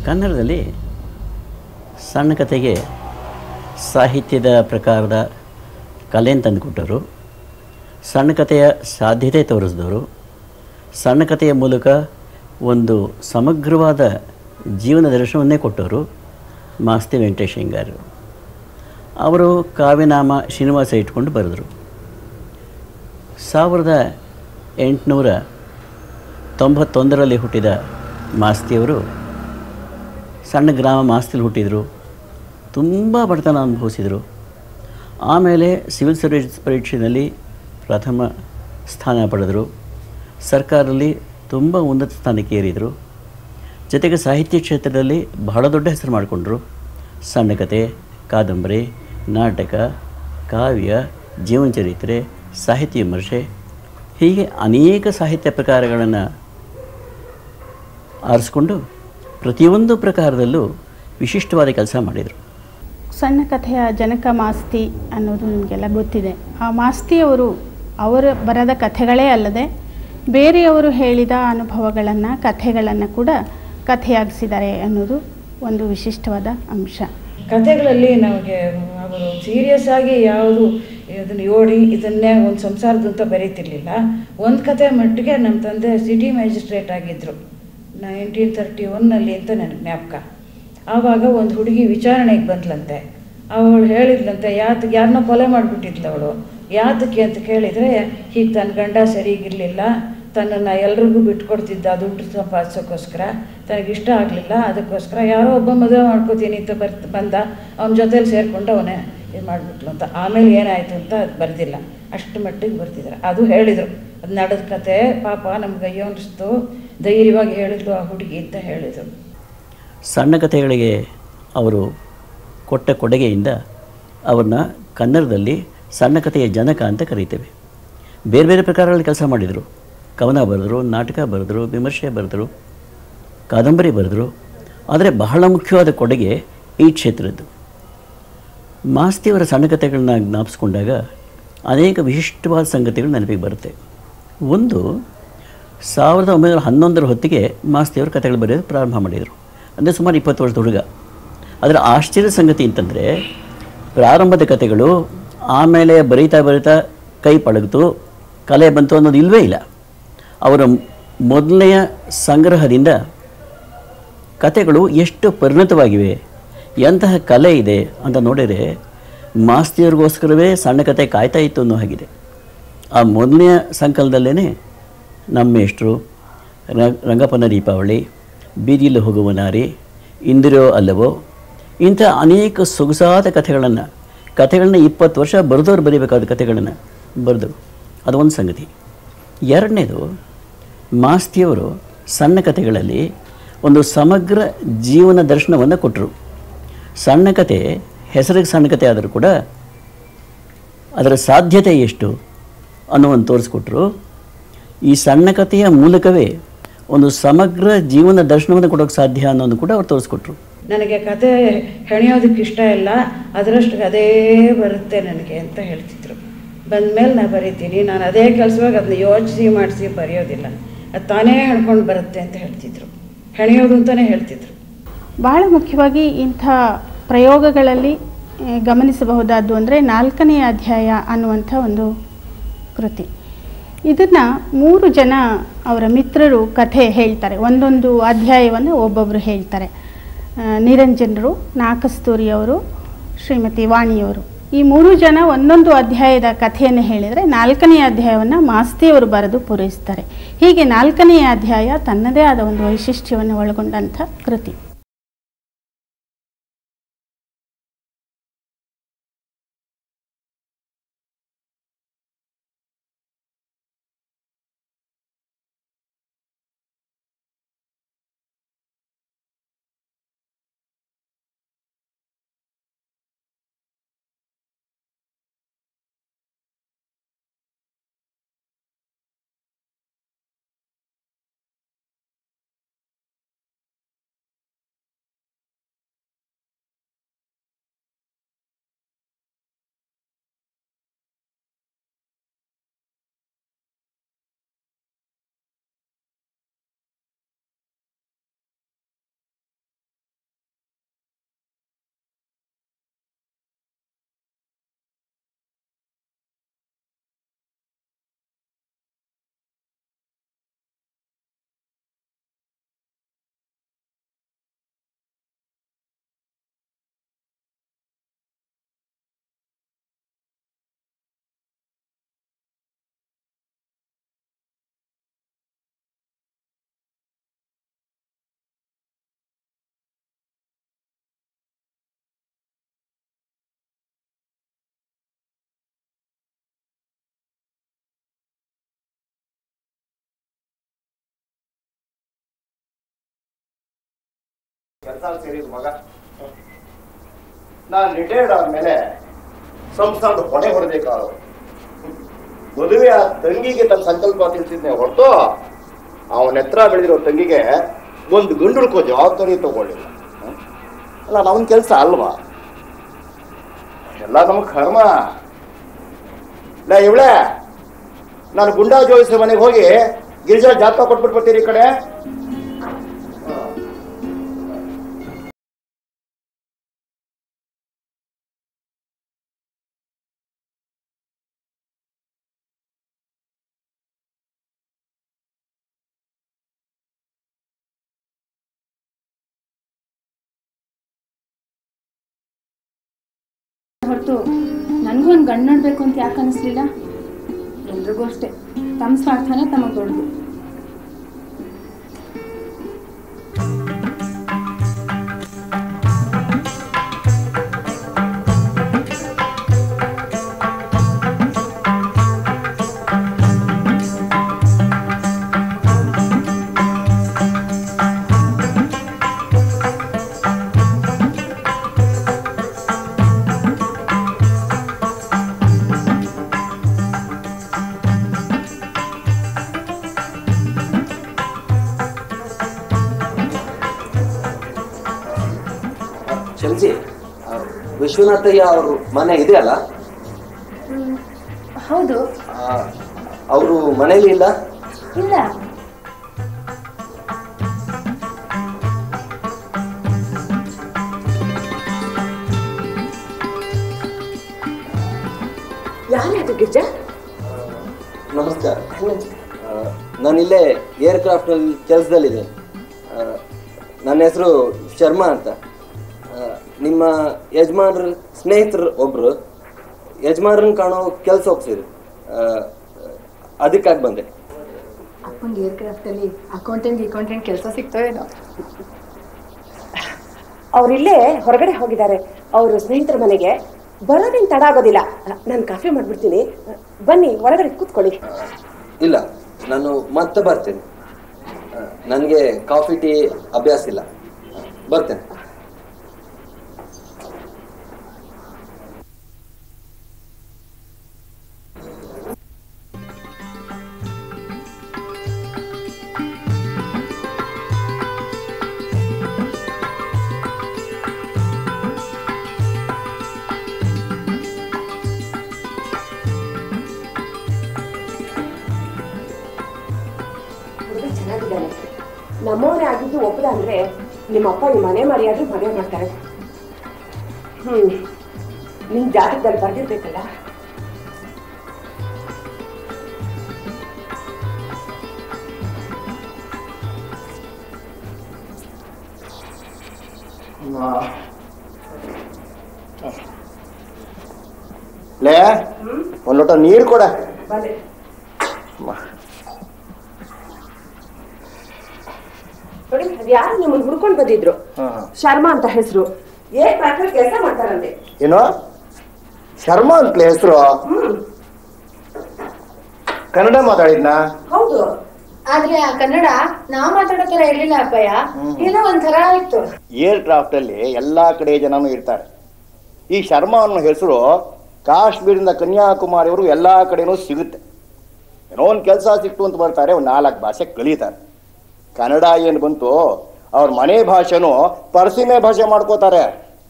ಕನ್ನಡದಲ್ಲಿ ಸಣ್ಣ ಕಥೆಗೆ ಸಾಹಿತ್ಯದ ಪ್ರಕಾರದ ಕಲೆಯನ್ನು ತಂದುಕೊಟ್ಟರು ಸಣ್ಣ ಕಥೆಯ ಸಾಧ್ಯತೆ ತೋರಿಸಿದವರು ಸಣ್ಣ ಕಥೆಯ ಮೂಲಕ ಒಂದು ಸಮಗ್ರವಾದ ಜೀವನ ದರ್ಶನವನ್ನೇ ಕೊಟ್ಟವರು ಮಾಸ್ತಿ ವೆಂಕಟೇಶ್ ಅಯ್ಯಂಗಾರರು ಅವರು ಕಾವ್ಯನಾಮ ಶ್ರೀನಿವಾಸ ಇಟ್ಕೊಂಡು ಬರೆದರು ಸಾವಿರದ ಎಂಟುನೂರ ತೊಂಬತ್ತೊಂದರಲ್ಲಿ ಹುಟ್ಟಿದ ಮಾಸ್ತಿಯವರು ಸಣ್ಣ ಗ್ರಾಮ ಮಾಸ್ತಿಲಿ ಹುಟ್ಟಿದರು ತುಂಬ ಬಡತನ ಅನುಭವಿಸಿದರು ಆಮೇಲೆ ಸಿವಿಲ್ ಸರ್ವಿಸ್ ಪರೀಕ್ಷೆಯಲ್ಲಿ ಪ್ರಥಮ ಸ್ಥಾನ ಪಡೆದರು ಸರ್ಕಾರದಲ್ಲಿ ತುಂಬ ಉನ್ನತ ಸ್ಥಾನಕ್ಕೆ ಏರಿದರು ಜೊತೆಗೆ ಸಾಹಿತ್ಯ ಕ್ಷೇತ್ರದಲ್ಲಿ ಬಹಳ ದೊಡ್ಡ ಹೆಸರು ಮಾಡಿಕೊಂಡ್ರು ಸಣ್ಣ ಕತೆ ಕಾದಂಬರಿ ನಾಟಕ ಕಾವ್ಯ ಜೀವನ ಚರಿತ್ರೆ ಸಾಹಿತ್ಯ ವಿಮರ್ಶೆ ಹೀಗೆ ಅನೇಕ ಸಾಹಿತ್ಯ ಪ್ರಕಾರಗಳನ್ನು ಆರಿಸ್ಕೊಂಡು ಪ್ರತಿಯೊಂದು ಪ್ರಕಾರದಲ್ಲೂ ವಿಶಿಷ್ಟವಾದ ಕೆಲಸ ಮಾಡಿದರು ಸಣ್ಣ ಕಥೆಯ ಜನಕ ಮಾಸ್ತಿ ಅನ್ನೋದು ನಿಮಗೆಲ್ಲ ಗೊತ್ತಿದೆ ಆ ಮಾಸ್ತಿಯವರು ಅವರ ಬರೆದ ಕಥೆಗಳೇ ಅಲ್ಲದೆ ಬೇರೆಯವರು ಹೇಳಿದ ಅನುಭವಗಳನ್ನು ಕಥೆಗಳನ್ನು ಕೂಡ ಕಥೆಯಾಗಿಸಿದ್ದಾರೆ ಅನ್ನೋದು ಒಂದು ವಿಶಿಷ್ಟವಾದ ಅಂಶ ಕಥೆಗಳಲ್ಲಿ ನಮಗೆ ಅವರು ಸೀರಿಯಸ್ ಆಗಿ ಯಾವುದು ಇದನ್ನು ಓಡಿ ಇದನ್ನೇ ಒಂದು ಸಂಸಾರದಂತ ಬರೀತಿರ್ಲಿಲ್ಲ ಒಂದು ಕತೆ ಮಟ್ಟಿಗೆ ನಮ್ಮ ತಂದೆ ಸಿಟಿ ಮ್ಯಾಜಿಸ್ಟ್ರೇಟ್ ಆಗಿದ್ದರು ನೈನ್ಟೀನ್ ತರ್ಟಿ ಒನ್ನಲ್ಲಿ ಅಂತ ನನಗೆ ಜ್ಞಾಪಕ ಆವಾಗ ಒಂದು ಹುಡುಗಿ ವಿಚಾರಣೆಗೆ ಬಂದ್ಲಂತೆ ಅವಳು ಹೇಳಿದ್ಲಂತೆ ಯಾತಕ್ಕೆ ಯಾರನ್ನೋ ಕೊಲೆ ಮಾಡಿಬಿಟ್ಟಿದ್ಲು ಅವಳು ಯಾತಕ್ಕೆ ಅಂತ ಕೇಳಿದರೆ ಹೀಗೆ ತನ್ನ ಗಂಡ ಸರಿಗಿರಲಿಲ್ಲ ತನ್ನನ್ನು ಎಲ್ರಿಗೂ ಬಿಟ್ಕೊಡ್ತಿದ್ದ ದುಡ್ಡು ಸಂಪಾದಿಸೋಕ್ಕೋಸ್ಕರ ತನಗಿಷ್ಟ ಆಗಲಿಲ್ಲ ಅದಕ್ಕೋಸ್ಕರ ಯಾರೋ ಒಬ್ಬ ಮದುವೆ ಮಾಡ್ಕೋತೀನಿ ಅಂತ ಬರ್ ಬಂದ ಅವನ ಜೊತೇಲಿ ಸೇರಿಕೊಂಡು ಅವನೇ ಇದು ಮಾಡಿಬಿಟ್ಲು ಅಂತ ಆಮೇಲೆ ಏನಾಯಿತು ಅಂತ ಅದು ಬರೆದಿಲ್ಲ ಅಷ್ಟು ಮಟ್ಟಿಗೆ ಬರ್ತಿದ್ದಾರೆ ಅದು ಹೇಳಿದರು ಅದು ನಡೆದ ಕತೆ ಪಾಪ ನಮ್ಗೆ ಅಯ್ಯೋ ಅನಿಸ್ತು ಧೈರ್ಯವಾಗಿ ಹೇಳಿದ್ಲು ಆ ಹುಡುಗಿ ಅಂತ ಹೇಳಿದರು ಸಣ್ಣ ಕಥೆಗಳಿಗೆ ಅವರು ಕೊಟ್ಟ ಕೊಡುಗೆಯಿಂದ ಅವ್ರನ್ನ ಕನ್ನಡದಲ್ಲಿ ಸಣ್ಣ ಕಥೆಯ ಜನಕ ಅಂತ ಕರೀತೇವೆ ಬೇರೆ ಬೇರೆ ಪ್ರಕಾರಗಳಲ್ಲಿ ಕೆಲಸ ಮಾಡಿದರು ಕವನ ಬರೆದರು ನಾಟಕ ಬರೆದರು ವಿಮರ್ಶೆ ಬರೆದರು ಕಾದಂಬರಿ ಬರೆದರು ಆದರೆ ಬಹಳ ಮುಖ್ಯವಾದ ಕೊಡುಗೆ ಈ ಕ್ಷೇತ್ರದ್ದು ಮಾಸ್ತಿಯವರ ಸಣ್ಣ ಕಥೆಗಳನ್ನ ಜ್ಞಾಪಿಸ್ಕೊಂಡಾಗ ಅನೇಕ ವಿಶಿಷ್ಟವಾದ ಸಂಗತಿಗಳು ನೆನಪಿಗೆ ಬರುತ್ತೆ ಒಂದು ಸಾವಿರದ ಒಂಬೈನೂರ ಹನ್ನೊಂದರ ಹೊತ್ತಿಗೆ ಮಾಸ್ತಿಯವರು ಕಥೆಗಳು ಬರೆಯೋದು ಪ್ರಾರಂಭ ಮಾಡಿದರು ಅಂದರೆ ಸುಮಾರು ಇಪ್ಪತ್ತು ವರ್ಷದ ಹುಡುಗ ಅದರ ಆಶ್ಚರ್ಯ ಸಂಗತಿ ಅಂತಂದರೆ ಪ್ರಾರಂಭದ ಕಥೆಗಳು ಆಮೇಲೆ ಬರೀತಾ ಬರೀತಾ ಕೈ ಪಳಗಿತು ಕಲೆ ಬಂತು ಅನ್ನೋದು ಇಲ್ಲವೇ ಇಲ್ಲ ಅವರ ಮೊದಲನೆಯ ಸಂಗ್ರಹದಿಂದ ಕಥೆಗಳು ಎಷ್ಟು ಪರಿಣತವಾಗಿವೆ ಎಂತಹ ಕಲೆ ಇದೆ ಅಂತ ನೋಡಿದರೆ ಮಾಸ್ತಿಯವ್ರಿಗೋಸ್ಕರವೇ ಸಣ್ಣ ಕತೆ ಕಾಯ್ತಾ ಇತ್ತು ಅನ್ನೋ ಹಾಗಿದೆ ಆ ಮೊದಲನೆಯ ಸಂಕಲನದಲ್ಲೇ ನಮ್ಮ ಮೇಷ್ಟ್ರು ರ- ರಂಗಪ್ಪನ ದೀಪಾವಳಿ ಬೀದಿಯಲ್ಲಿ ಹೋಗುವ ನಾರಿ ಇಂದಿರೋ ಅಲ್ಲವೋ ಇಂಥ ಅನೇಕ ಸೊಗಸಾದ ಕಥೆಗಳನ್ನು ಕಥೆಗಳನ್ನ ಇಪ್ಪತ್ತು ವರ್ಷ ಬರೆದವ್ರು ಬರೀಬೇಕಾದ ಕಥೆಗಳನ್ನು ಬರೆದರು ಅದು ಒಂದು ಸಂಗತಿ ಎರಡನೇದು ಮಾಸ್ತಿಯವರು ಸಣ್ಣ ಕಥೆಗಳಲ್ಲಿ ಒಂದು ಸಮಗ್ರ ಜೀವನ ದರ್ಶನವನ್ನು ಕೊಟ್ಟರು ಸಣ್ಣ ಕತೆ ಹೆಸರಿಗೆ ಸಣ್ಣ ಕತೆ ಆದರೂ ಕೂಡ ಅದರ ಸಾಧ್ಯತೆ ಎಷ್ಟು ಅನ್ನೋವನ್ನು ತೋರಿಸ್ಕೊಟ್ರು ಈ ಸಣ್ಣ ಕಥೆಯ ಮೂಲಕವೇ ಒಂದು ಸಮಗ್ರ ಜೀವನ ದರ್ಶನವನ್ನು ಕೊಡೋಕ್ಕೆ ಸಾಧ್ಯ ಅನ್ನೋದು ಕೂಡ ಅವ್ರು ತೋರಿಸ್ಕೊಟ್ರು ನನಗೆ ಕತೆ ಹೆಣೆಯೋದಕ್ಕೆ ಇಷ್ಟ ಇಲ್ಲ ಅದರಷ್ಟು ಅದೇ ಬರುತ್ತೆ ನನಗೆ ಅಂತ ಹೇಳ್ತಿದ್ರು ಬಂದಮೇಲೆ ನಾನು ಬರಿತೀನಿ ನಾನು ಅದೇ ಕೆಲಸವಾಗಿ ಅದನ್ನ ಯೋಚಿಸಿ ಮಾಡಿಸಿ ಬರೆಯೋದಿಲ್ಲ ಅದು ತಾನೇ ಹೇಳ್ಕೊಂಡು ಬರುತ್ತೆ ಅಂತ ಹೇಳ್ತಿದ್ರು ಹೆಣೆಯೋದು ಅಂತಲೇ ಹೇಳ್ತಿದ್ರು ಬಹಳ ಮುಖ್ಯವಾಗಿ ಇಂಥ ಪ್ರಯೋಗಗಳಲ್ಲಿ ಆ, ಗಮನಿಸಬಹುದಾದ್ದು ಅಂದರೆ ನಾಲ್ಕನೆಯ ಅಧ್ಯಾಯ ಅನ್ನುವಂಥ ಒಂದು ಕೃತಿ ಇದನ್ನು ಮೂರು ಜನ ಅವರ ಮಿತ್ರರು ಕಥೆ ಹೇಳ್ತಾರೆ ಒಂದೊಂದು ಅಧ್ಯಾಯವನ್ನು ಒಬ್ಬೊಬ್ಬರು ಹೇಳ್ತಾರೆ ಆ, ನಿರಂಜನರು ನಾಕಸ್ತೂರಿ ಅವರು ಶ್ರೀಮತಿ ವಾಣಿಯವರು ಈ ಮೂರು ಜನ ಒಂದೊಂದು ಅಧ್ಯಾಯದ ಕಥೆಯನ್ನು ಹೇಳಿದರೆ ನಾಲ್ಕನೆಯ ಅಧ್ಯಾಯವನ್ನು ಮಾಸ್ತಿಯವರು ಬರೆದು ಪೂರೈಸ್ತಾರೆ ಹೀಗೆ ನಾಲ್ಕನೆಯ ಅಧ್ಯಾಯ ತನ್ನದೇ ಆದ ಒಂದು ವೈಶಿಷ್ಟ್ಯವನ್ನು ಒಳಗೊಂಡಂಥ ಕೃತಿ ಕೆಲಸ ಸೇರಿದ ಮಗ ನಾನು ರಿಟೈರ್ಡ್ ಆದ್ಮೇಲೆ ಸಂಸ್ಥಾನದ ಹೊಣೆ ಹೊರಬೇಕಾದ್ರು ಮದುವೆ ಆ ತಂಗಿಗೆ ತನ್ನ ಸಂಕಲ್ಪ ತಿಳಿಸಿದ್ನೆ ಹೊರತು ಅವನ ಎತ್ತರ ಬೆಳೆದಿರೋ ತಂಗಿಗೆ ಒಂದು ಗಂಡುಳ್ಕೋ ಜವಾಬ್ದಾರಿ ತಗೊಳ್ಳಿಲ್ಲ ಹ್ಮ್? ಅಲ್ಲ ಅವನ ಕೆಲಸ ಅಲ್ವಾ ಎಲ್ಲ ನಮ್ಮ ಕರ್ಮ ಲೇ ಇವಳೆ ನಾನು ಗುಂಡಾ ಜೋಯಿಸಿ ಮನೆಗೆ ಹೋಗಿ ಗಿರಿಜಾ ಜಾತಕ ಕೊಟ್ಬಿಟ್ಟು ಬರ್ತೀರಿ ಈ ಕಡೆ ಹೊರತು ನನಗೂ ಒಂದು ಗಂಡು ನೋಡಬೇಕು ಅಂತ ಯಾಕೆ ಅನ್ನಿಸ್ಲಿಲ್ಲ ಎಲ್ರಿಗೂ ಅಷ್ಟೇ ತಮ್ಮ ಸ್ವಾರ್ಥನೇ ತಮಗೆ ದೊಡ್ಡದು ಕ್ಷಮಿಸಿ ವಿಶ್ವನಾಥಯ್ಯ ಅವರು ಮನೆ ಇದೆಯಲ್ಲ ಹೌದು ಅವರು ಮನೇಲಿ ಇಲ್ಲ ಇಲ್ಲ ಯಾರದು ಗಿರ್ಜಾ ನಮಸ್ಕಾರ ಆ, ನಾನಿಲ್ಲೇ ಏರ್ಕ್ರಾಫ್ಟ್ನಲ್ಲಿ ಕೆಲಸದಲ್ಲಿದ್ದೇನೆ ನನ್ನ ಹೆಸರು ಶರ್ಮಾ ಅಂತ ಆ, ನಿಮ್ಮ ಯಜಮಾನ್ರ ಸ್ನೇಹಿತರು ಒಬ್ರು ಯಜಮಾನ್ರನ್ನ ಕಾಣೋ ಕೆಲಸ ಒಪ್ಸಿದ್ರು ಅದಕ್ಕಾಗಿ ಬಂದೆ ಅಪ್ಪಂಗೆ ಏರ್ಕ್ರಾಫ್ಟಲ್ಲಿ ಅಕೌಂಟೆಂಟ್ ಅಕೌಂಟೆಂಟ್ ಕೆಲಸ ಸಿಗ್ತೋ ಏನೋ ಅವ್ರಿಲ್ಲೇ ಹೊರಗಡೆ ಹೋಗಿದ್ದಾರೆ ಅವರು ಸ್ನೇಹಿತರ ಮನೆಗೆ ಬರೋದೇನು ತಡ ಆಗೋದಿಲ್ಲ ನಾನು ಕಾಫಿ ಮಾಡ್ಬಿಡ್ತೀನಿ ಬನ್ನಿ ಒಳಗಡೆ ಕೂತ್ಕೊಳ್ಳಿ ಇಲ್ಲ ನಾನು ಮತ್ತೆ ಬರ್ತೇನೆ ನನಗೆ ಕಾಫಿ ಟೀ ಅಭ್ಯಾಸ ಇಲ್ಲ ಬರ್ತೇನೆ ಹುಡುಗ ಚೆನ್ನಾಗಿದ್ದಾನೆ ನಮ್ಮವನೇ ಆಗಿದ್ದು ಒಪ್ಪದ ಅಂದ್ರೆ ನಿಮ್ಮಪ್ಪ ಈ ಮನೆ ಮರ್ಯಾದೆ ಮದುವೆ ಮಾಡ್ತಾರೆ ಹ್ಮ್ ನಿಮ್ ಜಾತಕದಲ್ಲಿ ಬರ್ದಿರ್ಬೇಕಲ್ಲ ಲೇ ಒಂದ್ ಲೋಟ ನೀರು ಕೊಡ ಬನ್ನಿ ನೋಡಿ ಯಾರು ನಿಮ್ಮನ್ನ ಹುಡ್ಕೊಂಡು ಬಂದಿದ್ರು ಶರ್ಮಾ ಅಂತ ಹೆಸರು ಏನ್ ಪ್ರಾಕ್ಟಿಸ್ ಕೆಲಸ ಮಾಡ್ತಾರಂತೆ ಏನು ಶರ್ಮಾ ಅಂತಲೇ ಹೆಸರು ಕನ್ನಡ ಮಾತಾಡಿದ್ನಾ ಹೌದು ಆದ್ರೆ ಆ ಕನ್ನಡ ನಾವ್ ಮಾತಾಡೋ ತರ ಇರ್ಲಿಲ್ಲ ಅಪ್ಪಯ್ಯ ಏನೋ ಒಂಥರ ಇತ್ತು ಏರ್ ಕ್ರಾಫ್ಟ್ ಅಲ್ಲಿ ಎಲ್ಲಾ ಕಡೆ ಜನನು ಇರ್ತಾರೆ ಈ ಶರ್ಮಾ ಅನ್ನೋ ಹೆಸರು ಕಾಶ್ಮೀರಿಂದ ಕನ್ಯಾಕುಮಾರಿವರೆಗೂ ಎಲ್ಲಾ ಕಡೆನೂ ಸಿಗುತ್ತೆ ಏನೋ ಒಂದು ಕೆಲಸ ಸಿಕ್ತು ಅಂತ ಬರ್ತಾರೆ ಒಂದು ನಾಲ್ಕು ಭಾಷೆ ಕಲಿತಾರೆ ಕನ್ನಡ ಏನು ಬಂತು ಅವ್ರ ಮನೆ ಭಾಷೆನೂ ಪರ್ಸಿಮೆ ಭಾಷೆ ಮಾಡ್ಕೋತಾರೆ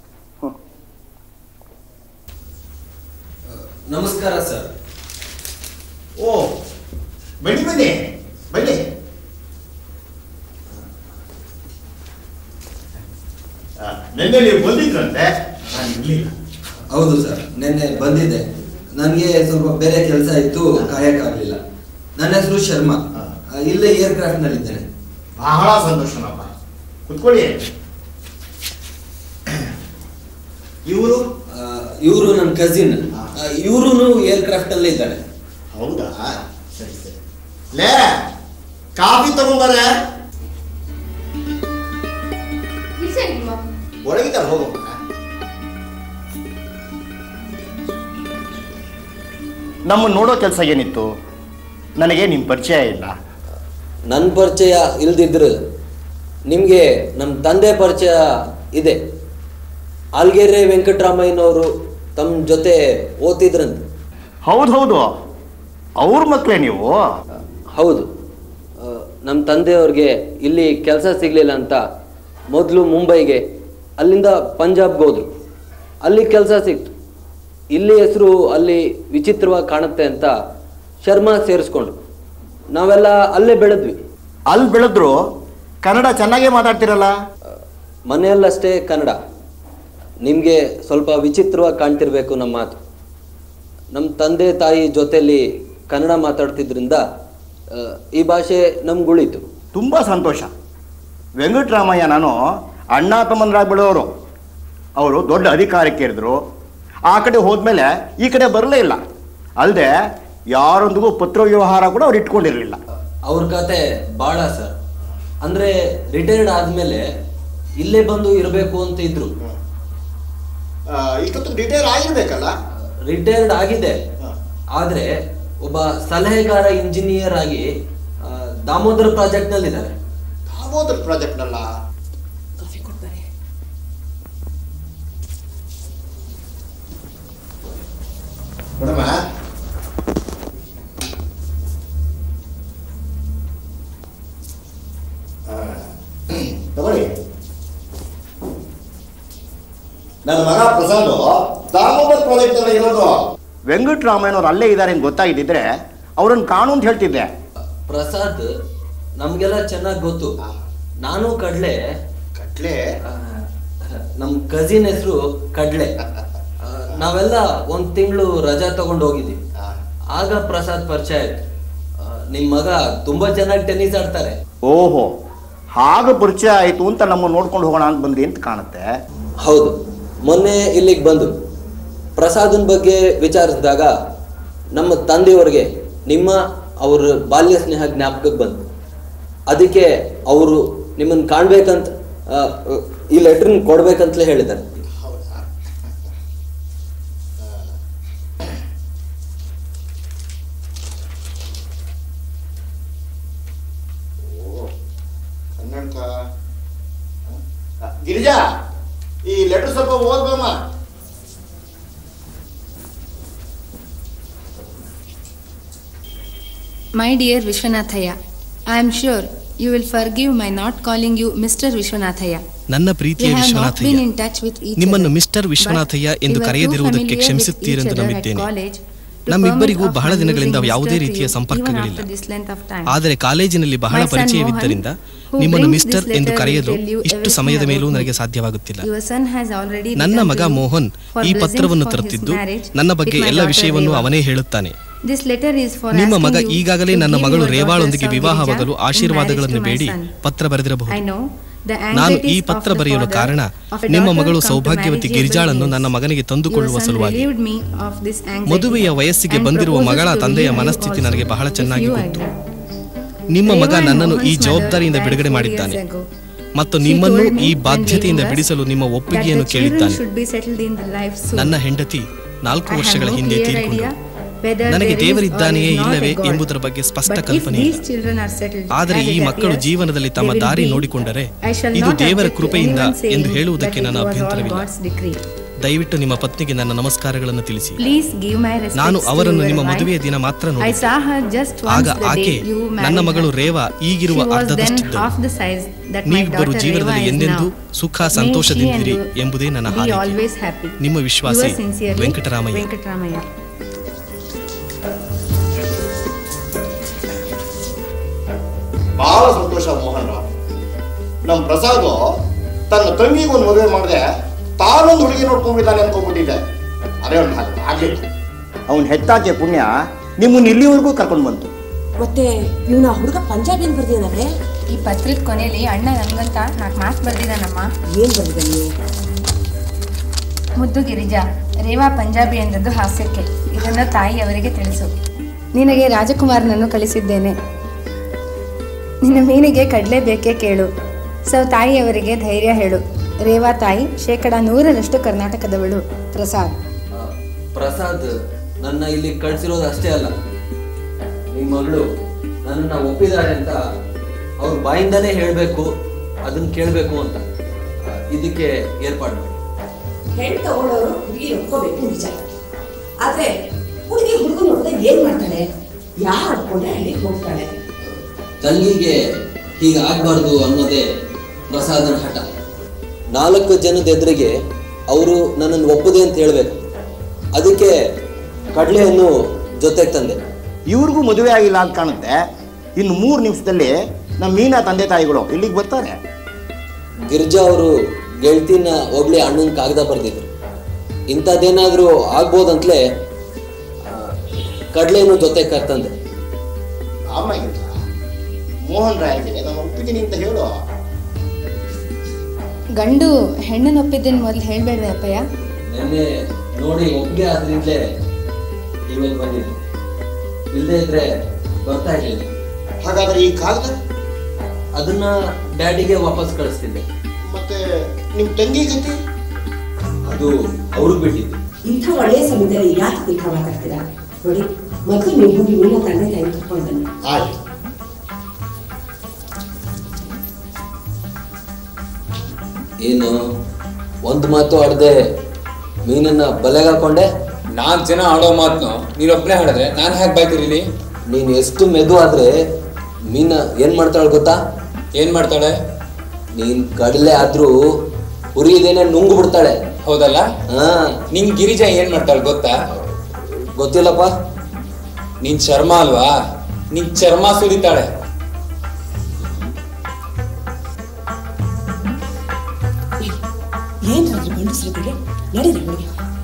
ನಮಸ್ಕಾರ ಸರ್ ಓ ಬನ್ನಿ ಬನ್ನಿ ಬನ್ನಿ ಆ, ನಿನ್ನೆ ನೀವು ಬಂದಿದ್ರಂತೆ ನಾನು ಇರ್ಲಿಲ್ಲ ಹೌದು ಸರ್ ನಿನ್ನೆ ಬಂದಿದ್ದೆ ನನಗೆ ಸ್ವಲ್ಪ ಬೇರೆ ಕೆಲಸ ಇತ್ತು ಕಾಯಕ್ಕಾಗಲಿಲ್ಲ ನನ್ನ ಹೆಸರು ಶರ್ಮಾ ಹಾ. ಆ, ಇಲ್ಲೇ ಏರ್ಕ್ರಾಫ್ಟ್ ನಲ್ಲಿದ್ದೇನೆ ಬಹಳ ಸಂತೋಷನಪ್ಪ ಕುತ್ಕೊಳ್ಳಿ ಇವರು ಇವರು ನನ್ನ ಕಸಿನ್ ಹಾ. ಇವರು ಏರ್ಕ್ರಾಫ್ಟ್ ಅಲ್ಲೇ ಇದ್ದಾರೆ ಹೌದಾ ಸರಿ ಸರಿ ಲೇ ಕಾಫಿ ತಗೊಂಬಾರೆ ಒಳಗಿದ್ದಾರೆ ಹೋಗು ನಮ್ಮ ನೋಡೋ ಕೆಲಸ ಏನಿತ್ತು ನನಗೆ ನಿನ್ನ ಪರಿಚಯ ಇಲ್ಲ ನನ್ನ ಪರಿಚಯ ಇಲ್ದಿದ್ರು ನಿಮಗೆ ನಮ್ಮ ತಂದೆ ಪರಿಚಯ ಇದೆ ಆಲ್ಗೆರೆ ವೆಂಕಟರಾಮಯ್ಯನವರು ತಮ್ಮ ಜೊತೆ ಓದ್ತಿದ್ರಂತೆ ಹೌದು ಹೌದು ಅವ್ರ ಮಕ್ಕಳೇ ನೀವು ಹೌದು ನಮ್ಮ ತಂದೆಯವ್ರಿಗೆ ಇಲ್ಲಿ ಕೆಲಸ ಸಿಗಲಿಲ್ಲ ಅಂತ ಮೊದಲು ಮುಂಬೈಗೆ ಅಲ್ಲಿಂದ ಪಂಜಾಬ್ಗೆ ಹೋದ್ರು ಅಲ್ಲಿ ಕೆಲಸ ಸಿಕ್ತು ಇಲ್ಲಿ ಹೆಸರು ಅಲ್ಲಿ ವಿಚಿತ್ರವಾಗಿ ಕಾಣುತ್ತೆ ಅಂತ ಶರ್ಮಾ ಸೇರಿಸ್ಕೊಂಡ್ರು ನಾವೆಲ್ಲ ಅಲ್ಲೇ ಬೆಳೆದ್ವಿ ಅಲ್ಲಿ ಬೆಳೆದ್ರು ಕನ್ನಡ ಚೆನ್ನಾಗೇ ಮಾತಾಡ್ತಿರಲ್ಲ ಮನೆಯಲ್ಲಷ್ಟೇ ಕನ್ನಡ ನಿಮಗೆ ಸ್ವಲ್ಪ ವಿಚಿತ್ರವಾಗಿ ಕಾಣ್ತಿರ್ಬೇಕು ನಮ್ಮ ಮಾತು ನಮ್ಮ ತಂದೆ ತಾಯಿ ಜೊತೆಲಿ ಕನ್ನಡ ಮಾತಾಡ್ತಿದ್ರಿಂದ ಆ, ಈ ಭಾಷೆ ನಮ್ಗೆ ಉಳಿತು ತುಂಬ ಸಂತೋಷ ವೆಂಕಟರಾಮಯ್ಯ ನಾನು ಅಣ್ಣ ತಮ್ಮಂದ್ರಾಗಿ ಬೆಳೆದವರು ಅವರು ದೊಡ್ಡ ಅಧಿಕಾರಕ್ಕೆ ಇರಿದ್ರು ಆ ಕಡೆ ಹೋದ್ಮೇಲೆ ಈ ಕಡೆ ಬರಲೇ ಇಲ್ಲ ಅಲ್ಲದೆ ಯಾರೊಂದಿಗೂ ಪತ್ರ ವ್ಯವಹಾರ ಕೂಡ ಅವ್ರು ಇಟ್ಕೊಂಡಿರಲಿಲ್ಲ ಅವ್ರ ಕತೆ ಭಾಳ ಸರ್ ಅಂದರೆ ರಿಟೈರ್ಡ್ ಆದಮೇಲೆ ಇಲ್ಲೇ ಬಂದು ಇರಬೇಕು ಅಂತ ಇದ್ರು ಇಷ್ಟೊತ್ತು ರಿಟೈರ್ ಆಗಿರ್ಬೇಕಲ್ಲ ರಿಟೈರ್ಡ್ ಆಗಿದೆ ಆದರೆ ಒಬ್ಬ ಸಲಹೆಗಾರ ಇಂಜಿನಿಯರ್ ಆಗಿ ಆ, ದಾಮೋದರ ಪ್ರಾಜೆಕ್ಟ್ನಲ್ಲಿದ್ದಾರೆ ದಾಮೋದರ್ ಪ್ರಾಜೆಕ್ಟ್ನಲ್ಲ ಮೇಡಮ ತಗೊಳ್ಳಿ ನನ್ನ ಮಗ ಪ್ರಸಾದ್ ದಾಮೋದರ್ ಪ್ರಾಜೆಕ್ಟ್ ಅಲ್ಲಿ ಇರೋದು ವೆಂಕಟರಾಮಯ್ಯನವ್ರು ಅಲ್ಲೇ ಇದ್ದಾರೆ ಅಂತ ಗೊತ್ತಾಗಿದ್ದಿದ್ರೆ ಅವ್ರನ್ನ ಕಾಣು ಅಂತ ಹೇಳ್ತಿದ್ದೆ ಪ್ರಸಾದ್ ನಮಗೆಲ್ಲ ಚೆನ್ನಾಗಿ ಗೊತ್ತು ನಾನು ಕಡ್ಲೆ ಕಟ್ಲೆ ನಮ್ಮ ಕಸಿನ್ ಹೆಸರು ಕಡ್ಲೆ ಆ, ನಾವೆಲ್ಲ ಒಂದ್ ತಿಂಗಳು ರಜಾ ತಗೊಂಡು ಹೋಗಿದ್ವಿ ಆಗ ಪ್ರಸಾದ್ ಪರಿಚಯ ಆಯ್ತು ಆ, ನಿಮ್ ಮಗ ತುಂಬಾ ಚೆನ್ನಾಗಿ ಟೆನ್ನಿಸ್ ಆಡ್ತಾರೆ ಓಹೋ ಹಾಗೆ ಪರಿಚಯ ಆಯಿತು ಅಂತ ನಮ್ಮನ್ನು ನೋಡ್ಕೊಂಡು ಹೋಗೋಣ ಅಂತ ಬಂದ್ರಿ ಅಂತ ಕಾಣುತ್ತೆ ಹೌದು ಮೊನ್ನೆ ಇಲ್ಲಿಗೆ ಬಂದು ಪ್ರಸಾದನ್ ಬಗ್ಗೆ ವಿಚಾರಿಸಿದಾಗ ನಮ್ಮ ತಂದೆಯವ್ರಿಗೆ ನಿಮ್ಮ ಅವ್ರ ಬಾಲ್ಯ ಸ್ನೇಹ ಜ್ಞಾಪಕಕ್ಕೆ ಬಂತು ಅದಕ್ಕೆ ಅವರು ನಿಮ್ಮನ್ನು ಕಾಣ್ಬೇಕಂತ ಆ, ಈ ಲೆಟ್ರನ್ನ ಕೊಡ್ಬೇಕಂತಲೇ ಹೇಳಿದ್ದಾರೆ ಕನ್ನಡಕ ಗಿರಿಜಾ ಈ ಲೆಟರ್ ಸ್ವಲ್ಪ ಓದ್ಬಮ್ಮ My dear Vishwanathaya, I am sure you will forgive my not calling you Mr. Vishwanathaya. ನನ್ನ We ಪ್ರೀತಿಯ have not Vishwanathayya been in touch with each ನಿಮ್ಮನ್ನು other, mister but Vishwanathayya we ಎಂದು were too ಕರೆಯದಿರುವುದಕ್ಕೆ familiar with ಕ್ಷಮಿಸುತ್ತೀರೆಂದು each other at ನಂಬಿದ್ದೇನೆ college to ನಮ್ಮಿಬ್ಬರಿಗೂ permit of ಬಹಳ my ದಿನಗಳಿಂದ losing ಯಾವುದೇ Mr. to ರೀತಿಯ you ಸಂಪರ್ಕಗಳಿಲ್ಲ even after this length of time. ಆದರೆ ಕಾಲೇಜಿನಲ್ಲಿ ಬಹಳ My son ಪರಿಚಯವಿದ್ದರಿಂದ Mohan, who ನಿಮ್ಮನ್ನು brings ಮಿಸ್ಟರ್ this ಎಂದು letter ಕರೆಯಲು will tell you ಇಷ್ಟು everything ಸಮಯದ ಮೇಲೂ about ನನಗೆ me. ಸಾಧ್ಯವಾಗುತ್ತಿಲ್ಲ Your son has already ನನ್ನ written ಮಗ to you ಮೋಹನ್ for ಈ blessings ಪತ್ರವನ್ನು for his ತರುತ್ತಿದ್ದು marriage ನನ್ನ with ಬಗ್ಗೆ my ಎಲ್ಲ daughter ವಿಷಯವನ್ನು Reva. ಅವನೇ ಹೇಳುತ್ತಾನೆ This letter is for ನಿಮ್ಮ asking ಮಗ you ಈಗಾಗಲೇ to ನನ್ನ give ಮಗಳು your ರೇವಾಳೊಂದಿಗೆ daughter ವಿವಾಹವಾಗಲು Saurija in ಆಶೀರ್ವಾದಗಳನ್ನು marriage to my Bedi son. ಪತ್ರ ಬರೆದಿರಬಹುದು I know the ನಾನು ಈ anxieties ಪತ್ರ of the ಬರೆಯಲು father ಕಾರಣ of a ನಿಮ್ಮ daughter ಮಗಳು come to ಸೌಭಾಗ್ಯವತಿ marriageable ಗಿರಿಜಾಳನ್ನು news. ನನ್ನ ಮಗನಿಗೆ ತಂದುಕೊಳ್ಳುವ Your son ಸಲುವಾಗಿ relieved me of this anxiety ಮದುವೆಯ ವಯಸ್ಸಿಗೆ and ಬಂದಿರುವ proposes ಮಗಳ to ತಂದೆಯ leave you ಮನಸ್ಥಿತಿ also, ನನಗೆ ಬಹಳ if ಚೆನ್ನಾಗಿ you ಗೊತ್ತು agree. ನಿಮ್ಮ ಮಗ Reva and ನನ್ನನ್ನು ಈ Mohan's ಜವಾಬ್ದಾರಿಯಿಂದ mother ಬಿಡುಗಡೆ died four ಮಾಡಿದ್ದಾನೆ years ago. ಮತ್ತು She ನಿಮ್ಮನ್ನು told me ಈ when ಬಾಧ್ಯತೆಯಿಂದ leaving us ಬಿಡಿಸಲು ನಿಮ್ಮ that the ಒಪ್ಪಿಗೆಯನ್ನು children ಕೇಳಿದ್ದಾನೆ should be settled in the life soon. ನನ್ನ ಹೆಂಡತಿ ನಾಲ್ಕು I have ವರ್ಷಗಳ no ಹಿಂದೆ clear ತೀರಿಕೊಂಡರು idea whether ನನಗೆ there is ದೇವರಿದ್ದಾನೆಯೇ or is not ಇಲ್ಲವೇ a God. ಎಂಬುದರ ಬಗ್ಗೆ ಸ್ಪಷ್ಟ But if ಕಲ್ಪನೆ these ಇಲ್ಲ children are settled ಆದರೆ as ಈ it ಮಕ್ಕಳು appears, ಜೀವನದಲ್ಲಿ ತಮ್ಮ they will ದಾರಿ be, ನೋಡಿಕೊಂಡರೆ I shall ಇದು not ದೇವರ object to ಕೃಪೆಯಿಂದ anyone saying ಎಂದು that ಹೇಳುವುದಕ್ಕೆ it ನನ್ನ was all ಅಭ್ಯಂತರವಿಲ್ಲ God's decree. ದಯವಿಟ್ಟು ನಿಮ್ಮ ಪತ್ನಿಗೆ ನನ್ನ ನಮಸ್ಕಾರಗಳನ್ನು ತಿಳಿಸಿ Please give my respects ನಾನು to ಅವರನ್ನು your ನಿಮ್ಮ wife. ಮದುವೆಯ ದಿನ ಮಾತ್ರ I ನೋಡಿದ್ದೆ saw her just ಆಗ once the ಆಕೆ day you ನನ್ನ married ಮಗಳು her. ರೇವಾ ಈಗಿರುವ She was then ಅರ್ಧದಷ್ಟಿದ್ದಳು half the size that my ನೀವಿಬ್ಬರು daughter ಜೀವನದಲ್ಲಿ Reva is ಎಂದೆಂದೂ now. ಸುಖ May she ಸಂತೋಷದಿಂದಿರಿ and you ಎಂಬುದೇ ನನ್ನ be ಹಾರೈಕೆ always happy. ನಿಮ್ಮ ವಿಶ್ವಾಸಿ Yours sincerely, ವೆಂಕಟರಾಮಯ್ಯ ವೆಂಕಟರಾಮಯ್ಯ ಬಹಳ ಸಂತೋಷ ಮೋಹನ್ ರಾವ್ ನಮ್ಮ ಪ್ರಸಾದ್ ತನ್ನ ತಂಗಿಗೆ ಒಂದು ಮದುವೆ ಮಾಡಿದೆ ತಾನೊಂದು ಹುಡುಗಿ ನೋಡ್ಕೊಂಡ್ಬಿದ್ದಾನೆ ಅನ್ಕೊಂಡ್ಬಿಟ್ಟಿದ್ದೆ ಅದೇ ಒಂದು ಹಾಗೆ ಆಗ್ಲಿಲ್ಲ ಅವನ ಹೆತ್ತಾಚೆ ಪುಣ್ಯ ನಿಮ್ಮನ್ನ ಇಲ್ಲಿವರೆಗೂ ಕರ್ಕೊಂಡು ಬಂತು ಮತ್ತೆ ಇವನ ಹುಡುಗ ಪಂಜಾಬಿಯನ್ ಬರ್ದಿದ್ದಾನೆ ಈ ಪತ್ರದ ಕೊನೆಯಲ್ಲಿ ಅಣ್ಣ ನನ್ಗಂತ ನಾಲ್ಕು ಮಾತು ಬರ್ದಿದ್ದಾನಮ್ಮ ಏನ್ ಬರ್ದಿದ್ದಾನೆ ಮುದ್ದು ಗಿರಿಜಾ ರೇವಾ ಪಂಜಾಬಿ ಎಂದದ್ದು ಹಾಸ್ಯಕ್ಕೆ ಇದನ್ನು ತಾಯಿ ಅವರಿಗೆ ತಿಳಿಸು ನಿನಗೆ ರಾಜಕುಮಾರನನ್ನು ಕಳಿಸಿದ್ದೇನೆ ನಿನ್ನ ಮೀನಿಗೆ ಕಡಲೆ ಬೇಕೇ ಕೇಳು ಸೊ ತಾಯಿಯವರಿಗೆ ಧೈರ್ಯ ಹೇಳು ರೇವಾ ತಾಯಿ ಶೇಕಡ ನೂರರಷ್ಟು ಕರ್ನಾಟಕದವಳು ಪ್ರಸಾದ್ ಆ, ಪ್ರಸಾದ್ ನನ್ನ ಇಲ್ಲಿ ಕಳ್ಸಿರೋದು ಅಷ್ಟೇ ಅಲ್ಲ ನಿಮ್ಮ ಮಗಳು ನನ್ನನ್ನ ಒಪ್ಪಿದ್ದಾರೆ ಅಂತ ಅವ್ರ ಬಾಯಿಂದನೇ ಹೇಳಬೇಕು ಅದನ್ನ ಕೇಳಬೇಕು ಅಂತ ಆ, ಇದಕ್ಕೆ ಏರ್ಪಾಡು ಮಾಡಿ ಹೆಣ್ಣು ತಗೊಳ್ಳೋರು ಹುಡುಗಿ ಒಪ್ಕೋಬೇಕು ನಿಜ ಆದ್ರೆ ಹುಡುಗಿ ಹುಡುಗ ನೋಡಿದ್ರೆ ಏನ್ ಮಾಡ್ತಾಳೆ ಯಾರು ಅಡ್ಕೊಂಡ್ರೆ ಅಲ್ಲಿಗೆ ಹೋಗ್ತಾಳೆ ತಂಗಿಗೆ ಹೀಗೆ ಆಗ್ಬಾರ್ದು ಅನ್ನೋದೇ ಪ್ರಸಾದನ ಹಠ ನಾಲ್ಕು ಜನದ ಎದುರಿಗೆ ಅವರು ನನ್ನನ್ನು ಒಪ್ಪದೆ ಅಂತ ಹೇಳ್ಬೇಕು ಅದಕ್ಕೆ ಕಡಲೆಯನ್ನು ಜೊತೆಗೆ ತಂದೆ ಇವ್ರಿಗೂ ಮದುವೆ ಆಗಿಲ್ಲ ಅಂತ ಕಾಣುತ್ತೆ ಇನ್ನು ಮೂರು ನಿಮಿಷದಲ್ಲಿ ನಮ್ಮ ಮೀನಾ ತಂದೆ ತಾಯಿಗಳು ಇಲ್ಲಿಗೆ ಬರ್ತಾರೆ ಗಿರ್ಜಾ ಅವರು ಗೆಳತಿನ ಹೋಗ್ಲಿ ಅಣ್ಣನ ಕಾಗದ ಬರ್ದಿದ್ರು ಇಂಥದ್ದೇನಾದ್ರೂ ಆಗ್ಬೋದಂತಲೇ ಕಡಲೆಯನ್ನು ಜೊತೆ ಕರ್ತಂದೆ ಅಮ್ಮಾಗಿಲ್ಲ ಮೋಹನ್ ರಾಯ್ಗೆ ನಾನು ಒಪ್ಪಿದ್ದೀನಿ ಅಂತ ಹೇಳು ಗಂಡು ಹೆಣ್ಣನ್ನು ಒಪ್ಪಿದ್ದೇನೆ ಮೊದಲು ಹೇಳ್ಬೇಡ್ದೆ ಅಪ್ಪಯ್ಯ ನಿನ್ನೆ ನೋಡಿ ಒಪ್ಪಿಗೆ ಆದ್ರಿಂದಲೇ ಇವತ್ತು ಬಂದಿದ್ದು ಇಲ್ಲದೆ ಇದ್ರೆ ಬರ್ತಾ ಇರ್ಲಿಲ್ಲ ಹಾಗಾದ್ರೆ ಈ ಕಾಗದ ಅದನ್ನ ಡ್ಯಾಡಿಗೆ ವಾಪಸ್ ಕಳಿಸ್ತಿದ್ದೆ ಮತ್ತೆ ನಿಮ್ ತಂಗಿ ಗತಿ ಅದು ಅವ್ರಿಗೆ ಬಿಟ್ಟಿದ್ದು ಇಂಥ ಒಳ್ಳೆಯ ಸಮಯದಲ್ಲಿ ಯಾಕೆ ತಿಳ್ಕ ಮಾತಾಡ್ತೀರಾ ನೋಡಿ ಮೊದಲು ನೀವು ಹೋಗಿ ಮೀನ ತಂದೆ ತಾಯಿ ಕರ್ಕೊಂಡು ಬನ್ನಿ ಆಯ್ತು ಏನು ಒಂದು ಮಾತು ಆಡದೆ ಮೀನನ್ನ ಬಲೆಗೆ ಹಾಕೊಂಡೆ ನಾಲ್ಕು ಜನ ಆಡೋ ಮಾತನ್ನು ನೀನೊಬ್ಬನೇ ಹಾಡಿದ್ರೆ ನಾನು ಹೇಗೆ ಬಾಯ್ತಿರಲಿ ನೀನು ಎಷ್ಟು ಮೆದು ಆದ್ರೆ ಮೀನ ಏನ್ ಮಾಡ್ತಾಳೆ ಗೊತ್ತಾ ಏನ್ ಮಾಡ್ತಾಳೆ ನೀನ್ ಕಡಲೆ ಆದ್ರೂ ಹುರಿಯದೇನೆ ನುಂಗು ಬಿಡ್ತಾಳೆ ಹೌದಲ್ಲ ಹಾ ನಿಂಗ್ ಗಿರಿಜಾ ಏನ್ ಮಾಡ್ತಾಳೆ ಗೊತ್ತಾ ಗೊತ್ತಿಲ್ಲಪ್ಪ ನಿನ್ ಚರ್ಮ ಅಲ್ವಾ ನಿನ್ ಚರ್ಮ ಸುಲಿತಾಳೆ ಏನಾದ್ರು ಗಂಡಸ್ರೊತ್ತಿಗೆ ನಡೀರಿ ಒಳಗೆ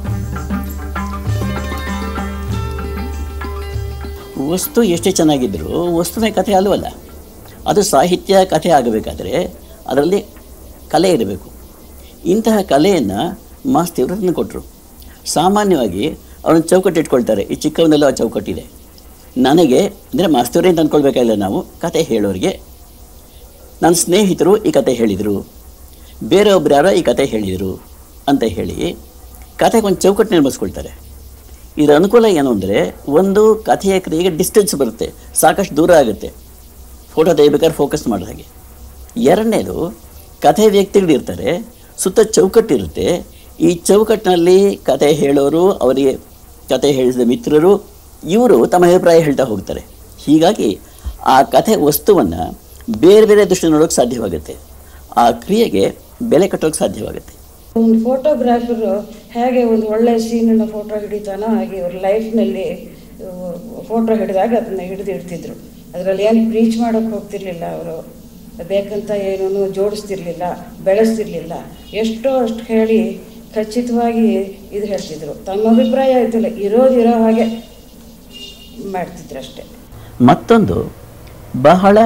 ವಸ್ತು ಎಷ್ಟೇ ಚೆನ್ನಾಗಿದ್ದರೂ ವಸ್ತುವಿನ ಕಥೆ ಅಲ್ವಲ್ಲ ಅದು ಸಾಹಿತ್ಯ ಕಥೆ ಆಗಬೇಕಾದ್ರೆ ಅದರಲ್ಲಿ ಕಲೆ ಇರಬೇಕು ಇಂತಹ ಕಲೆಯನ್ನು ಮಾಸ್ತಿಯವರು ತಂದು ಕೊಟ್ಟರು ಸಾಮಾನ್ಯವಾಗಿ ಅವರನ್ನು ಚೌಕಟ್ಟು ಇಟ್ಕೊಳ್ತಾರೆ ಈ ಚಿಕ್ಕವನೆಲ್ಲ ಆ ಚೌಕಟ್ಟಿದೆ ನನಗೆ ಅಂದರೆ ಮಾಸ್ತಿಯವರೇ ಅಂತ ಅಂದ್ಕೊಳ್ಬೇಕಾಗಿಲ್ಲ ನಾವು ಕತೆ ಹೇಳೋರಿಗೆ ನನ್ನ ಸ್ನೇಹಿತರು ಈ ಕತೆ ಹೇಳಿದರು ಬೇರೆಯೊಬ್ರು ಯಾರೋ ಈ ಕತೆ ಹೇಳಿದರು ಅಂತ ಹೇಳಿ ಕತೆಗೆ ಒಂದು ಚೌಕಟ್ಟು ನಿರ್ಮಿಸ್ಕೊಳ್ತಾರೆ ಇದರ ಅನುಕೂಲ ಏನು ಅಂದರೆ ಒಂದು ಕಥೆಯ ಕ್ರಿಯೆಗೆ ಡಿಸ್ಟೆನ್ಸ್ ಬರುತ್ತೆ ಸಾಕಷ್ಟು ದೂರ ಆಗುತ್ತೆ ಫೋಟೋ ತೆಗಿಬೇಕಾದ್ರೆ ಫೋಕಸ್ ಮಾಡೋ ಹಾಗೆ ಎರಡನೇದು ಕಥೆ ವ್ಯಕ್ತಿಗಳಿರ್ತಾರೆ ಸುತ್ತ ಚೌಕಟ್ಟಿರುತ್ತೆ ಈ ಚೌಕಟ್ಟಿನಲ್ಲಿ ಕತೆ ಹೇಳೋರು ಅವರಿಗೆ ಕತೆ ಹೇಳಿದ ಮಿತ್ರರು ಇವರು ತಮ್ಮ ಅಭಿಪ್ರಾಯ ಹೇಳ್ತಾ ಹೋಗ್ತಾರೆ ಹೀಗಾಗಿ ಆ ಕಥೆ ವಸ್ತುವನ್ನು ಬೇರೆ ಬೇರೆ ದೃಷ್ಟಿ ನೋಡೋಕ್ಕೆ ಸಾಧ್ಯವಾಗುತ್ತೆ ಆ ಕ್ರಿಯೆಗೆ ಬೆಲೆ ಕಟ್ಟೋಕ್ಕೆ ಸಾಧ್ಯವಾಗುತ್ತೆ ಒಂದು ಫೋಟೋಗ್ರಾಫರು ಹೇಗೆ ಒಂದು ಒಳ್ಳೆ ಸೀನನ್ನು ಫೋಟೋ ಹಿಡಿತಾನೋ ಹಾಗೆ ಇವ್ರ ಲೈಫ್ನಲ್ಲಿ ಫೋಟೋ ಹಿಡಿದಾಗ ಅದನ್ನ ಹಿಡಿದು ಇಡ್ತಿದ್ರು ಅದರಲ್ಲಿ ಏನು ಬ್ರೀಚ್ ಮಾಡೋಕ್ಕೆ ಹೋಗ್ತಿರ್ಲಿಲ್ಲ ಅವರು ಬೇಕಂತ ಏನೂ ಜೋಡಿಸ್ತಿರ್ಲಿಲ್ಲ ಬೆಳೆಸ್ತಿರ್ಲಿಲ್ಲ ಎಷ್ಟೋ ಅಷ್ಟು ಹೇಳಿ ಖಚಿತವಾಗಿ ಇದು ಹೇಳ್ತಿದ್ರು ತಮ್ಮ ಅಭಿಪ್ರಾಯ ಆಯ್ತಿಲ್ಲ ಇರೋದಿರೋ ಹಾಗೆ ಮಾಡ್ತಿದ್ರು ಅಷ್ಟೇ ಮತ್ತೊಂದು ಬಹಳ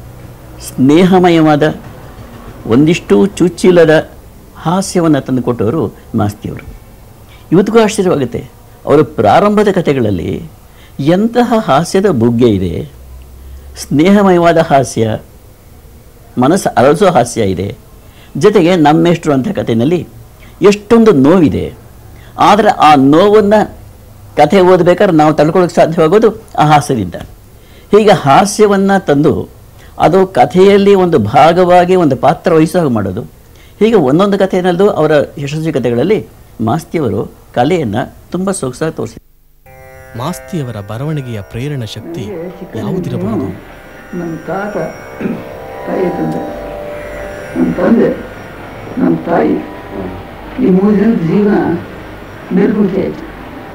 ಸ್ನೇಹಮಯವಾದ ಒಂದಿಷ್ಟು ಚುಚ್ಚಿಲ್ಲದ ಹಾಸ್ಯವನ್ನು ತಂದುಕೊಟ್ಟವರು ಮಾಸ್ತಿಯವರು ಇವತ್ತಿಗೂ ಆಶ್ಚರ್ಯವಾಗುತ್ತೆ ಅವರ ಪ್ರಾರಂಭದ ಕಥೆಗಳಲ್ಲಿ ಎಂತಹ ಹಾಸ್ಯದ ಬುಗ್ಗೆ ಇದೆ ಸ್ನೇಹಮಯವಾದ ಹಾಸ್ಯ ಮನಸ್ಸು ಅರಳಿಸೋ ಹಾಸ್ಯ ಇದೆ ಜೊತೆಗೆ ನಮ್ಮೆಷ್ಟರು ಅಂತ ಕಥೆಯಲ್ಲಿ ಎಷ್ಟೊಂದು ನೋವಿದೆ ಆದರೆ ಆ ನೋವನ್ನು ಕಥೆ ಓದಬೇಕಾದ್ರೆ ನಾವು ತಡ್ಕೊಳ್ಳೋಕೆ ಸಾಧ್ಯವಾಗೋದು ಆ ಹಾಸ್ಯದಿಂದ ಹೀಗೆ ಹಾಸ್ಯವನ್ನು ತಂದು ಅದು ಕಥೆಯಲ್ಲಿ ಒಂದು ಭಾಗವಾಗಿ ಒಂದು ಪಾತ್ರ ವಹಿಸೋ ಹಾಗೆ ಮಾಡೋದು ಹೀಗೆ ಒಂದೊಂದು ಕಥೆಯಲ್ಲೂ ಅವರ ಯಶಸ್ವಿ ಕಥೆಗಳಲ್ಲಿ ಮಾಸ್ತಿಯವರು ಕಲೆಯನ್ನು ತುಂಬ ಸೊಗಸಾಗಿ ತೋರಿಸಿದ್ದಾರೆ ಮಾಸ್ತಿಯವರ ಬರವಣಿಗೆಯ ಪ್ರೇರಣ ಶಕ್ತಿ ಯಾವುದಿರಬಹುದು ನನ್ನ ತಾತ ತಾಯಿ ತಂದೆ ನನ್ನ ತಂದೆ ನನ್ನ ತಾಯಿ ಈ ಮೂರು ಜನದ ಜೀವನ ನಿರ್ಗುತಿ ಆಯಿತು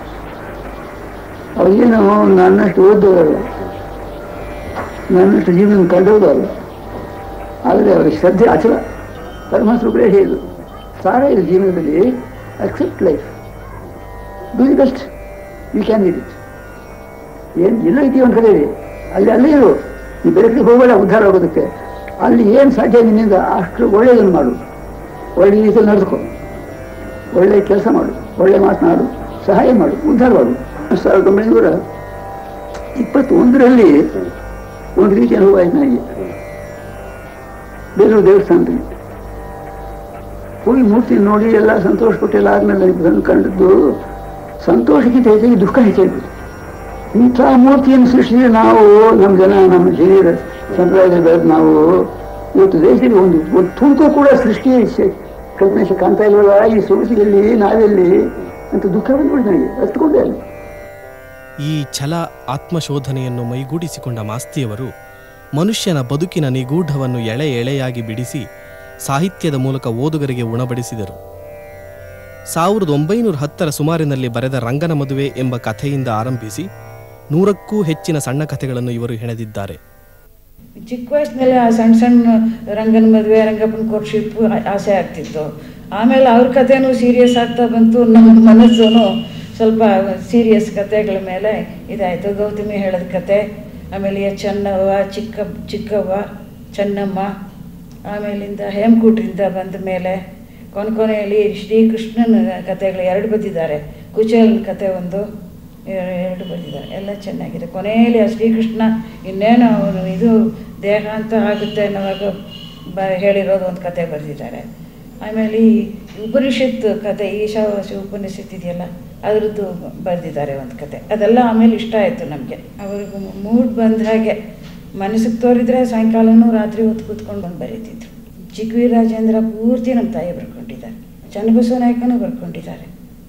ಅವ್ರಿಗೇನು ನನ್ನಷ್ಟು ಓದೋದಲ್ಲ ನನ್ನಷ್ಟು ಜೀವನ ಕಂಡೋದಲ್ಲ ಆದರೆ ಅವರ ಶ್ರದ್ಧೆ ಅಚಲ ಪರಮಾತ್ಮ ಕೂಡ ಹೇಳಿದ್ರು ಸಾರ ಇದೆ ಜೀವನದಲ್ಲಿ accept life do the best you can it it ಏನು ಎಲ್ಲ ಇದೆಯೋ ಒಂದು ಕಡೆ ಇದೆ ಅಲ್ಲಿ ಅಲ್ಲೇ ಇರು ಈ ಬೆಳಕಿಗೆ ಹೋಗಬೇಡ ಉದ್ಧಾರ ಆಗೋದಕ್ಕೆ ಅಲ್ಲಿ ಏನು ಸಾಧ್ಯ ನಿನ್ನಿಂದ ಅಷ್ಟು ಒಳ್ಳೆಯದನ್ನು ಮಾಡು ಒಳ್ಳೆ ರೀತಿಯಲ್ಲಿ ನಡೆದುಕೊ ಒಳ್ಳೆ ಕೆಲಸ ಮಾಡು ಒಳ್ಳೆ ಮಾತನಾಡು ಸಹಾಯ ಮಾಡು ಉದ್ಧಾರ ಮಾಡು ಸಾವಿರದ ಒಂಬೈನೂರ ಇಪ್ಪತ್ತೊಂದರಲ್ಲಿ ಒಂದು ರೀತಿ ಅನುಭವ ಆಯ್ತು ನನಗೆ ಬೇಲೂರು ದೇವಸ್ಥಾನದಲ್ಲಿ ಹೋಗಿ ಮೂರ್ತಿ ನೋಡಿ ಎಲ್ಲ ಸಂತೋಷ ಪಟ್ಟೆಲ್ಲ ಆದ್ಮೇಲೆ ನನಗೆ ಬಂದು ಕಂಡದ್ದು ಸಂತೋಷಕ್ಕಿಂತ ಹೆಚ್ಚಾಗಿ ದುಃಖ ಹೆಚ್ಚಾಗ್ಬಿಟ್ಟು ಇಂಥ ಮೂರ್ತಿಯನ್ನು ಸೃಷ್ಟಿಸಿ ನಾವು ನಮ್ಮ ಜನ ನಮ್ಮ ಹಿರಿಯರ ಸಂಪ್ರದಾಯದಲ್ಲಿ ಬೆಳೆದು ನಾವು ಇವತ್ತು ದೇಶದಲ್ಲಿ ಒಂದು ಒಂದು ತುಣುಕು ಕೂಡ ಸೃಷ್ಟಿ ಶ- ಕಲ್ಪನೆ ಶ- ಕಾಣ್ತಾ ಇಲ್ವಲ್ಲ ಈ ಸೊಗಸಿಯಲ್ಲಿ ನಾವೆಲ್ಲಿ ಅಂತ ದುಃಖ ಬಂದ್ಬಿಟ್ಟು ನನಗೆ ಹತ್ಕೊಂಡೆ ಅಲ್ಲಿ ಈ ಛಲ ಆತ್ಮಶೋಧನೆಯನ್ನು ಮೈಗೂಡಿಸಿಕೊಂಡ ಮಾಸ್ತಿಯವರು ಮನುಷ್ಯನ ಬದುಕಿನ ನಿಗೂಢವನ್ನು ಎಳೆ ಎಳೆಯಾಗಿ ಬಿಡಿಸಿ ಸಾಹಿತ್ಯದ ಮೂಲಕ ಓದುಗರಿಗೆ ಉಣಬಡಿಸಿದರು ಸಾವಿರದ ಒಂಬೈನೂರ ಹತ್ತರ ಸುಮಾರಿನಲ್ಲಿ ಬರೆದ ರಂಗನ ಮದುವೆ ಎಂಬ ಕಥೆಯಿಂದ ಆರಂಭಿಸಿ ನೂರಕ್ಕೂ ಹೆಚ್ಚಿನ ಸಣ್ಣ ಕಥೆಗಳನ್ನು ಇವರು ಹೆಣೆದಿದ್ದಾರೆ ಚಿಕ್ಕ ವಯಸ್ಸಿನಲ್ಲಿ ಆ ಸಣ್ಣ ಸಣ್ಣ ರಂಗನ ಮದುವೆ ರಂಗಪ್ಪನ ಕೋರ್ಟ್ಶಿಪ್ ಆಸೆ ಆಗ್ತಿತ್ತು ಆಮೇಲೆ ಅವ್ರ ಕಥೆನೂ ಸೀರಿಯಸ್ ಆಗ್ತಾ ಬಂತು ನಮ್ಮ ಮನಸ್ಸು ಸ್ವಲ್ಪ ಸೀರಿಯಸ್ ಕಥೆಗಳ ಮೇಲೆ ಇದಾಯಿತು ಗೌತಮಿ ಹೇಳದ ಕತೆ ಆಮೇಲೆ ಈ ಚೆನ್ನವ್ವ ಚಿಕ್ಕ ಚಿಕ್ಕವ್ವ ಚೆನ್ನಮ್ಮ ಆಮೇಲಿಂದ ಹೇಮಕೂಟ್ರಿಂದ ಬಂದ ಮೇಲೆ ಕೊನೆ ಕೊನೆಯಲ್ಲಿ ಶ್ರೀಕೃಷ್ಣನ ಕಥೆಗಳು ಎರಡು ಬರೆದಿದ್ದಾರೆ ಕುಚೇಲನ ಕತೆ ಒಂದು ಎ- ಎರಡು ಬರೆದಿದ್ದಾರೆ ಎಲ್ಲ ಚೆನ್ನಾಗಿದೆ ಕೊನೆಯಲ್ಲಿ ಆ ಶ್ರೀಕೃಷ್ಣ ಇನ್ನೇನು ಅವನು ಇದು ದೇಹ ಅಂತ ಆಗುತ್ತೆ ಅನ್ನೋವಾಗ ಬ ಹೇಳಿರೋದು ಒಂದು ಕತೆ ಬರೆದಿದ್ದಾರೆ ಆಮೇಲೆ ಈ ಉಪನಿಷತ್ ಕತೆ ಈಶಾವಾಸಿ ಉಪನಿಷತ್ ಇದೆಯಲ್ಲ ಅದ್ರದ್ದು ಬರೆದಿದ್ದಾರೆ ಒಂದು ಕತೆ ಅದೆಲ್ಲ ಆಮೇಲೆ ಇಷ್ಟ ಆಯಿತು ನಮಗೆ ಅವ್ರಿಗೆ ಮೂಡ್ ಬಂದ ಹಾಗೆ ಮನಸ್ಸಿಗೆ ತೋರಿದ್ರೆ ಸಾಯಂಕಾಲನೂ ರಾತ್ರಿ ಹೊತ್ತು ಕೂತ್ಕೊಂಡು ಬಂದು ಬರೀತಿದ್ರು ಚಿಕ್ಕವಿ ರಾಜೇಂದ್ರ ಪೂರ್ತಿ ನಮ್ಮ ತಾಯಿ ಬರ್ಕೊಂಡಿದ್ದಾರೆ ಚನ್ನಬಸವ ನಾಯಕನೂ ಬರ್ಕೊಂಡಿದ್ದಾರೆ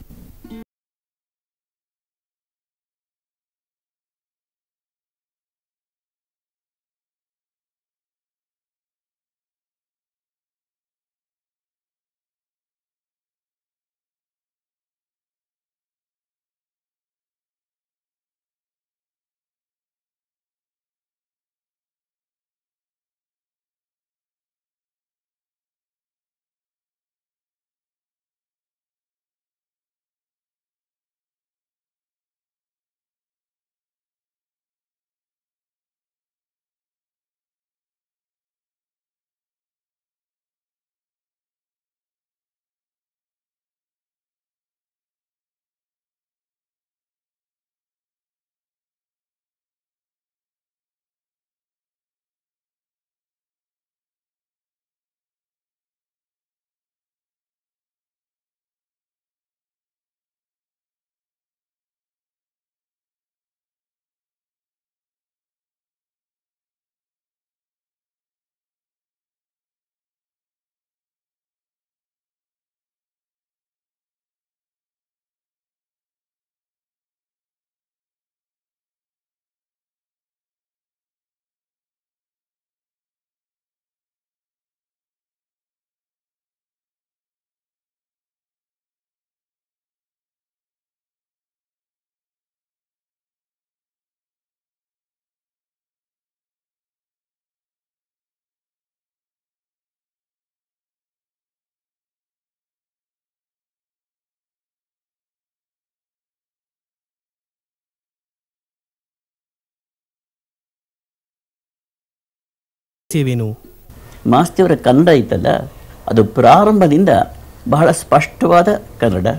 ಸೇವೇನು ಮಾಸ್ತಿಯವರ ಕನ್ನಡ ಇತ್ತಲ್ಲ ಅದು ಪ್ರಾರಂಭದಿಂದ ಬಹಳ ಸ್ಪಷ್ಟವಾದ ಕನ್ನಡ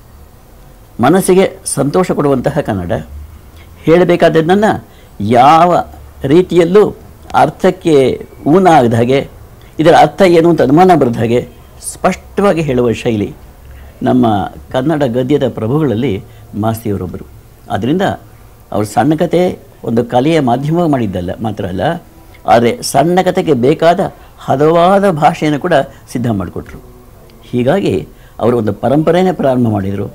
ಮನಸ್ಸಿಗೆ ಸಂತೋಷ ಕೊಡುವಂತಹ ಕನ್ನಡ ಹೇಳಬೇಕಾದದ್ದನ್ನು ಯಾವ ರೀತಿಯಲ್ಲೂ ಅರ್ಥಕ್ಕೆ ಊನ ಆಗದ ಹಾಗೆ ಇದರ ಅರ್ಥ ಏನು ಅಂತ ಅನುಮಾನ ಬರದ ಹಾಗೆ ಸ್ಪಷ್ಟವಾಗಿ ಹೇಳುವ ಶೈಲಿ ನಮ್ಮ ಕನ್ನಡ ಗದ್ಯದ ಪ್ರಭುಗಳಲ್ಲಿ ಮಾಸ್ತಿಯವರೊಬ್ಬರು ಆದ್ದರಿಂದ ಅವರು ಸಣ್ಣ ಕತೆ ಒಂದು ಕಲೆಯ ಮಾಧ್ಯಮವಾಗಿ ಮಾಡಿದ್ದಲ್ಲ ಮಾತ್ರ ಅಲ್ಲ ಆದರೆ ಸಣ್ಣ ಕತೆಗೆ ಬೇಕಾದ ಹದವಾದ ಭಾಷೆಯನ್ನು ಕೂಡ ಸಿದ್ಧ ಮಾಡಿಕೊಟ್ರು ಹೀಗಾಗಿ ಅವರು ಒಂದು ಪರಂಪರೆನೇ ಪ್ರಾರಂಭ ಮಾಡಿದರು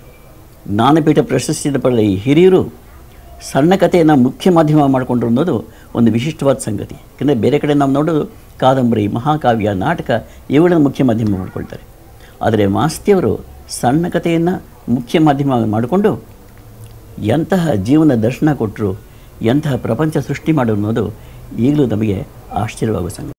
ಜ್ಞಾನಪೀಠ ಪ್ರಶಸ್ತಿಯನ್ನು ಪಡೆದ ಈ ಹಿರಿಯರು ಸಣ್ಣ ಕಥೆಯನ್ನು ಮುಖ್ಯ ಮಾಧ್ಯಮ ಮಾಡಿಕೊಂಡ್ರು ಅನ್ನೋದು ಒಂದು ವಿಶಿಷ್ಟವಾದ ಸಂಗತಿ ಯಾಕಂದರೆ ಬೇರೆ ಕಡೆ ನಾವು ನೋಡೋದು ಕಾದಂಬರಿ ಮಹಾಕಾವ್ಯ ನಾಟಕ ಇವುಗಳನ್ನು ಮುಖ್ಯ ಮಾಧ್ಯಮ ಮಾಡಿಕೊಳ್ತಾರೆ ಆದರೆ ಮಾಸ್ತಿಯವರು ಸಣ್ಣ ಕಥೆಯನ್ನು ಮುಖ್ಯ ಮಾಧ್ಯಮ ಮಾಡಿಕೊಂಡು ಎಂತಹ ಜೀವನ ದರ್ಶನ ಕೊಟ್ಟರು ಎಂತಹ ಪ್ರಪಂಚ ಸೃಷ್ಟಿ ಮಾಡೋದು ಅನ್ನೋದು ಈಗಲೂ ನಮಗೆ ಆಶ್ಚರ್ಯವಾಗುವ ಸಂಗತಿ